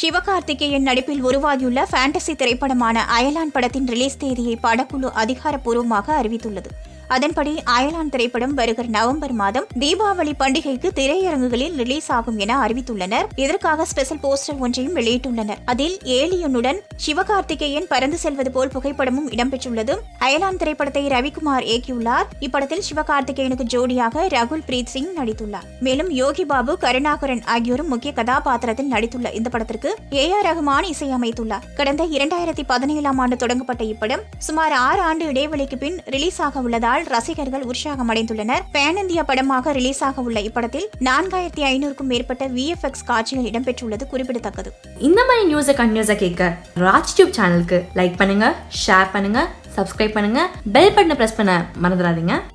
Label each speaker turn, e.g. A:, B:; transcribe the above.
A: சிவகார்த்திகேயன் நடிப்பில் உருவாகியுள்ள ஃபேண்டசி திரைப்படமான அயலான் படத்தின் ரிலீஸ் தேதியை படக்குழு அதிகாரப்பூர்வமாக அறிவித்துள்ளது அதன்படி அயலான் திரைப்படம் வருகிற நவம்பர் மாதம் தீபாவளி பண்டிகைக்கு திரையரங்குகளில் ரிலீஸ் ஆகும் என அறிவித்துள்ளனர் இதற்காக ஸ்பெஷல் போஸ்டர் ஒன்றையும் வெளியிட்டுள்ளனர் அதில் ஏலியனுடன் சிவகார்த்திகேயன் பறந்து செல்வது போல் புகைப்படமும் இடம்பெற்றுள்ளது அயலான் திரைப்படத்தை ரவிக்குமார் இயக்கியுள்ளார் இப்படத்தில் சிவகார்த்திகேயனுக்கு ஜோடியாக ரகுல் பிரீத் சிங் நடித்துள்ளார் மேலும் யோகி பாபு கருணாகரன் ஆகியோரும் முக்கிய கதாபாத்திரத்தில் நடித்துள்ள இந்த படத்திற்கு ஏ ஆர் ரகுமான் இசையமைத்துள்ளார் கடந்த இரண்டாயிரத்தி பதினேழாம் ஆண்டு தொடங்கப்பட்ட இப்படம் சுமார் ஆறு ஆண்டு இடைவெளிக்கு பின் ரிலீஸ் ஆக உள்ளதால் ரசிகர்கள் உற்சாகம் அடைந்துள்ளனர் பேன் இந்தியா படமாக ரிலீஸ் ஆக உள்ள இப்படத்தில் நான்காயிரத்தி ஐநூறுக்கும் மேற்பட்ட விஎஃப்எக்ஸ் காட்சிகள் இடம்பெற்றுள்ளது குறிப்பிடத்தக்கது
B: இந்த மாதிரி நியூஸை கண்டினியூஸாக கேட்க ராஜ் டியூப் சேனலுக்கு லைக் பண்ணுங்க ஷேர் பண்ணுங்க சப்ஸ்கிரைப் பண்ணுங்க பெல் பட்டனை ப்ரெஸ் பண்ண மறந்துடாதீங்க